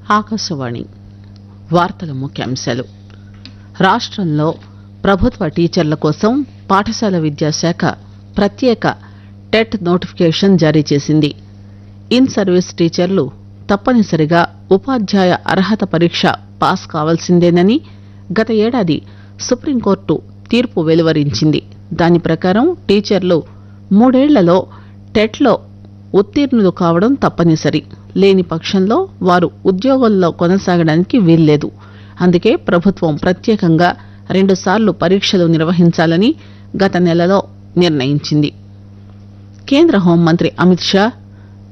ఆకాశవాణి వార్తల ముఖ్యాంశాలు రాష్ట్రంలో ప్రభుత్వ టీచర్ల కోసం పాఠశాల విద్యాశాఖ ప్రత్యేక టెట్ నోటిఫికేషన్ జారీ చేసింది ఇన్ సర్వీస్ టీచర్లు తప్పనిసరిగా ఉపాధ్యాయ అర్హత పరీక్ష పాస్ కావాల్సిందేనని గత ఏడాది సుప్రీంకోర్టు తీర్పు వెలువరించింది దాని ప్రకారం టీచర్లు మూడేళ్లలో టెట్లో ఉత్తీర్ణులు కావడం తప్పనిసరి లేని పక్షంలో వారు ఉద్యోగంలో కొనసాగడానికి వీల్లేదు అందుకే ప్రభుత్వం ప్రత్యేకంగా రెండుసార్లు పరీక్షలు నిర్వహించాలని గత నెలలో నిర్ణయించింది కేంద్ర హోంమంత్రి అమిత్ షా